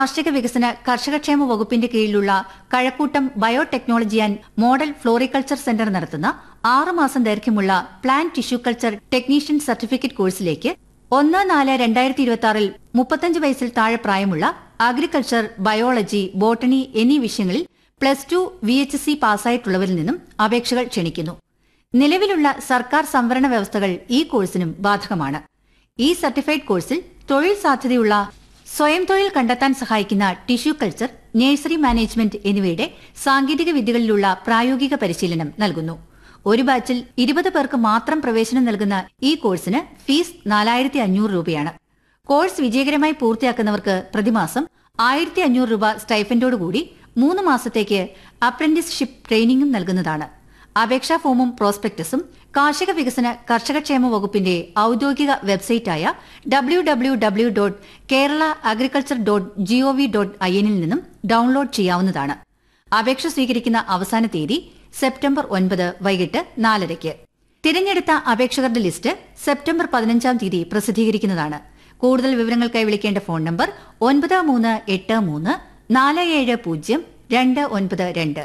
കാർഷിക വികസന കർഷകക്ഷേമ വകുപ്പിന്റെ കീഴിലുള്ള Kazhakkoottam biotechnology and model floriculture centre നടത്തുന്ന ആറ് മാസം ദൈർഘ്യമുള്ള plant tissue culture technician certificate കോഴ്സിലേക്ക് ഒന്ന് നാല് രണ്ടായിരത്തി ഇരുപത്തി ആറിൽ മുപ്പത്തഞ്ച് വയസ്സിൽ താഴെ പ്രായമുള്ള അഗ്രികൾച്ചർ ബയോളജി ബോട്ടണി എന്നീ വിഷയങ്ങളിൽ plus two V H S പാസ്സായിട്ടുള്ളവരിൽ നിന്നും അപേക്ഷകൾ ക്ഷണിക്കുന്നു നിലവിലുള്ള സർക്കാർ സംവരണ വ്യവസ്ഥകൾ ഈ കോഴ്സിനും ബാധകമാണ് ഈ സർട്ടിഫൈഡ് കോഴ്സിൽ തൊഴിൽ സാധ്യതയുള്ള സ്വയം തൊഴിൽ കണ്ടെത്താൻ സഹായിക്കുന്ന ടിഷ്യൂ കൾച്ചർ നഴ്സറി മാനേജ്മെന്റ് എന്നിവയുടെ സാങ്കേതിക വിദ്യകളിലുള്ള പ്രായോഗിക പരിശീലനം നൽകുന്നു ഒരു ബാച്ചിൽ ഇരുപത് പേർക്ക് മാത്രം പ്രവേശനം നൽകുന്ന ഈ കോഴ്സിന് ഫീസ് നാലായിരത്തി അഞ്ഞൂറ് രൂപയാണ് കോഴ്സ് വിജയകരമായി പൂർത്തിയാക്കുന്നവർക്ക് പ്രതിമാസം ആയിരത്തി അഞ്ഞൂറ് രൂപ സ്റ്റൈഫൻഡോടുകൂടി മൂന്ന് മാസത്തേക്ക് അപ്രന്റീസ്ഷിപ്പ് ട്രെയിനിങ്ങും നൽകുന്നതാണ് അപേക്ഷാ ഫോമും പ്രോസ്പെക്ടസും കാർഷിക വികസന കർഷകക്ഷേമ വകുപ്പിന്റെ ഔദ്യോഗിക വെബ്സൈറ്റായ W W W dot Kerala agriculture dot G O V dot I എന്നിൽ നിന്നും ഡൌൺലോഡ് ചെയ്യാവുന്നതാണ് അപേക്ഷ സ്വീകരിക്കുന്ന അവസാന തീയതി സെപ്റ്റംബർ ഒൻപത് വൈകിട്ട് നാലരയ്ക്ക് തിരഞ്ഞെടുത്ത അപേക്ഷകരുടെ ലിസ്റ്റ് സെപ്റ്റംബർ പതിനഞ്ചാം തീയതി പ്രസിദ്ധീകരിക്കുന്നതാണ് കൂടുതൽ വിവരങ്ങൾക്കായി വിളിക്കേണ്ട ഫോൺ നമ്പർ ഒൻപത് മൂന്ന് എട്ട് മൂന്ന് നാല് ഏഴ് പൂജ്യം രണ്ട് ഒൻപത് രണ്ട്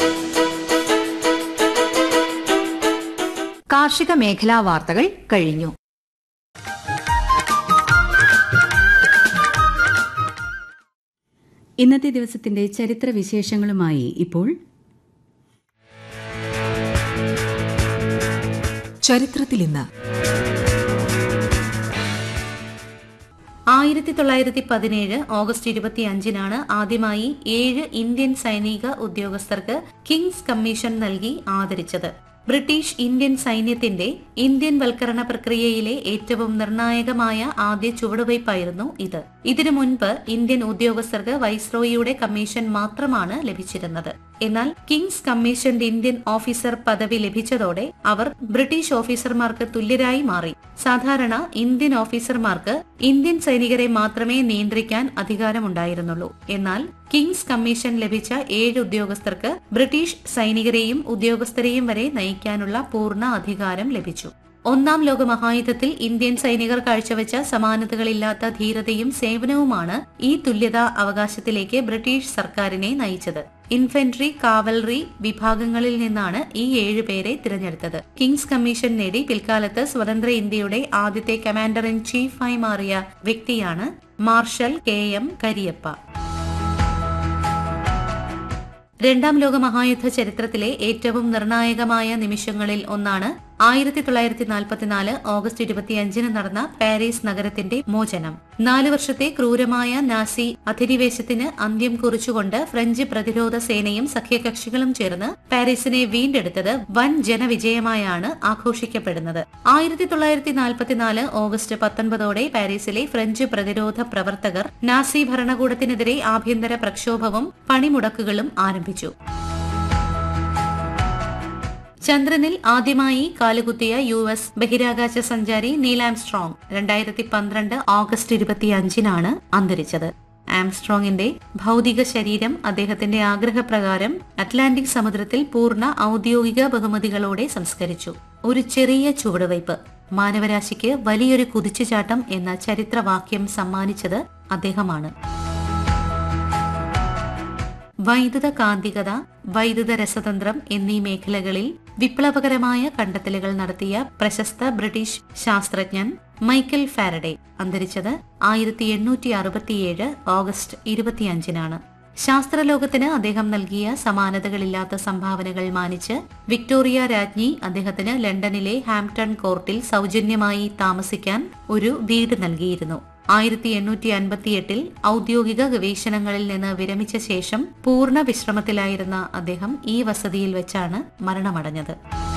കാർഷിക മേഖലാ വാർത്തകൾ കഴിഞ്ഞു ഇന്നത്തെ ദിവസത്തിന്റെ ചരിത്ര വിശേഷങ്ങളുമായി ഇപ്പോൾ ചരിത്രത്തിൽ ഇന്ന് ആയിരത്തി തൊള്ളായിരത്തി പതിനേഴ് ഓഗസ്റ്റ് ഇരുപത്തി അഞ്ചിനാണ് ആദ്യമായി ഏഴ് ഇന്ത്യൻ സൈനിക ഉദ്യോഗസ്ഥർക്ക് കിങ്സ് കമ്മീഷൻ നൽകി ആദരിച്ചത് ബ്രിട്ടീഷ് ഇന്ത്യൻ സൈന്യത്തിന്റെ ഇന്ത്യൻ വൽക്കരണ പ്രക്രിയയിലെ ഏറ്റവും നിർണായകമായ ആദ്യ ചുവടുവയ്പായിരുന്നു ഇത് ഇതിനു മുൻപ് ഇന്ത്യൻ ഉദ്യോഗസ്ഥർക്ക് വൈസ്രോയിയുടെ കമ്മീഷൻ മാത്രമാണ് ലഭിച്ചിരുന്നത് എന്നാൽ കിങ്സ് കമ്മീഷന്റെ ഇന്ത്യൻ ഓഫീസർ പദവി ലഭിച്ചതോടെ അവർ ബ്രിട്ടീഷ് ഓഫീസർമാർക്ക് തുല്യരായി മാറി സാധാരണ ഇന്ത്യൻ ഓഫീസർമാർക്ക് ഇന്ത്യൻ സൈനികരെ മാത്രമേ നിയന്ത്രിക്കാൻ അധികാരമുണ്ടായിരുന്നുള്ളൂ എന്നാൽ കിങ്സ് കമ്മീഷൻ ലഭിച്ച ഏഴ് ഉദ്യോഗസ്ഥർക്ക് ബ്രിട്ടീഷ് സൈനികരെയും ഉദ്യോഗസ്ഥരെയും വരെ നയിക്കാനുള്ള പൂർണ്ണ അധികാരം ലഭിച്ചു ഒന്നാം ലോക മഹായുദ്ധത്തിൽ ഇന്ത്യൻ സൈനികർ കാഴ്ചവെച്ച സമാനതകളില്ലാത്ത ധീരതയും സേവനവുമാണ് ഈ തുല്യതാ അവകാശത്തിലേക്ക് ബ്രിട്ടീഷ് സർക്കാരിനെ നയിച്ചത് ഇൻഫൻട്രി കാവൽറി വിഭാഗങ്ങളിൽ നിന്നാണ് ഈ ഏഴ് പേരെ തിരഞ്ഞെടുത്തത് കിങ്സ് കമ്മീഷൻ നേടി പിൽക്കാലത്ത് സ്വതന്ത്ര ഇന്ത്യയുടെ ആദ്യത്തെ കമാൻഡർ ഇൻ ചീഫായി മാറിയ വ്യക്തിയാണ് മാർഷൽ കെ എം കരിയപ്പ രണ്ടാം ലോക മഹായുദ്ധ ചരിത്രത്തിലെ ഏറ്റവും നിർണായകമായ നിമിഷങ്ങളിൽ ഒന്നാണ് ആയിരത്തി തൊള്ളായിരത്തി നാൽപ്പത്തിനാല് ഓഗസ്റ്റ് ഇരുപത്തിയഞ്ചിന് നടന്ന പാരീസ് നഗരത്തിന്റെ മോചനം നാലു വർഷത്തെ ക്രൂരമായ നാസി അധിനിവേശത്തിന് അന്ത്യം കുറിച്ചുകൊണ്ട് ഫ്രഞ്ച് പ്രതിരോധ സേനയും സഖ്യകക്ഷികളും ചേർന്ന് പാരീസിനെ വീണ്ടെടുത്തത് വൻ ജനവിജയമായാണ് ആഘോഷിക്കപ്പെടുന്നത് ആയിരത്തി തൊള്ളായിരത്തി നാൽപ്പത്തിനാല് ഓഗസ്റ്റ് പത്തൊൻപതോടെ പാരീസിലെ ഫ്രഞ്ച് പ്രതിരോധ പ്രവർത്തകർ നാസി ഭരണകൂടത്തിനെതിരെ ആഭ്യന്തര പ്രക്ഷോഭവും പണിമുടക്കുകളും ആരംഭിച്ചു ചന്ദ്രനിൽ ആദ്യമായി കാലുകുത്തിയ യു എസ് ബഹിരാകാശ സഞ്ചാരി നീൽ ആംസ്ട്രോങ് രണ്ടായിരത്തി പന്ത്രണ്ട് ഓഗസ്റ്റ് ഇരുപത്തിയഞ്ചിനാണ് അന്തരിച്ചത് ആംസ്ട്രോങ്ങിന്റെ ഭൗതിക ശരീരം അദ്ദേഹത്തിന്റെ ആഗ്രഹപ്രകാരം അറ്റ്ലാന്റിക് സമുദ്രത്തിൽ പൂർണ്ണ ഔദ്യോഗിക ബഹുമതികളോടെ സംസ്കരിച്ചു ഒരു ചെറിയ ചുവടുവയ്പ് മാനവരാശിക്ക് വലിയൊരു കുതിച്ചുചാട്ടം എന്ന ചരിത്രവാക്യം സമ്മാനിച്ചത് അദ്ദേഹമാണ് വൈദ്യുത കാന്തികത വൈദ്യുത രസതന്ത്രം എന്നീ മേഖലകളിൽ വിപ്ലവകരമായ കണ്ടെത്തലുകൾ നടത്തിയ പ്രശസ്ത ബ്രിട്ടീഷ് ശാസ്ത്രജ്ഞൻ മൈക്കൽ ഫാരഡെ അന്തരിച്ചത് ആയിരത്തി എണ്ണൂറ്റി അറുപത്തിയേഴ് ഓഗസ്റ്റ് ഇരുപത്തിയഞ്ചിനാണ് ശാസ്ത്രലോകത്തിന് അദ്ദേഹം നൽകിയ സമാനതകളില്ലാത്ത സംഭാവനകൾ മാനിച്ച് വിക്ടോറിയ രാജ്ഞി അദ്ദേഹത്തിന് ലണ്ടനിലെ ഹാംപ്ടൺ കോർട്ടിൽ സൗജന്യമായി താമസിക്കാൻ ഒരു വീട് നൽകിയിരുന്നു ആയിരത്തി എണ്ണൂറ്റി അൻപത്തിയെട്ടിൽ ഔദ്യോഗിക ഗവേഷണങ്ങളിൽ നിന്ന് വിരമിച്ച ശേഷം പൂർണ്ണ വിശ്രമത്തിലായിരുന്ന അദ്ദേഹം ഈ വസതിയിൽ വെച്ചാണ് മരണമടഞ്ഞത്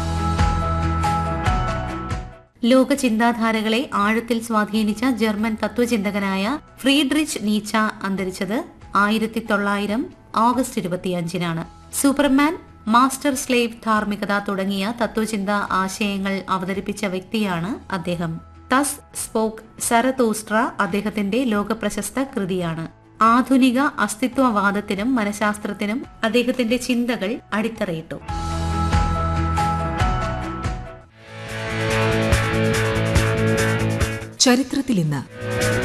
ലോക ചിന്താധാരകളെ ആഴത്തിൽ സ്വാധീനിച്ച ജർമ്മൻ തത്വചിന്തകനായ ഫ്രീഡ്രിച്ച് നീച്ച അന്തരിച്ചത് ആയിരത്തി തൊള്ളായിരം ഓഗസ്റ്റ് ഇരുപത്തിയഞ്ചിനാണ് സൂപ്പർമാൻ മാസ്റ്റർ സ്ലേവ് ധാർമ്മികത തുടങ്ങിയ തത്വചിന്ത ആശയങ്ങൾ അവതരിപ്പിച്ച വ്യക്തിയാണ് അദ്ദേഹം തസ് സ്പോക്ക് സരതോസ്ട്ര അദ്ദേഹത്തിന്റെ ലോകപ്രശസ്ത കൃതിയാണ് ആധുനിക അസ്തിത്വവാദത്തിനും മനഃശാസ്ത്രത്തിനും അദ്ദേഹത്തിന്റെ ചിന്തകൾ അടിത്തറയിട്ടു ചരിത്രത്തിൽ ഇന്ന്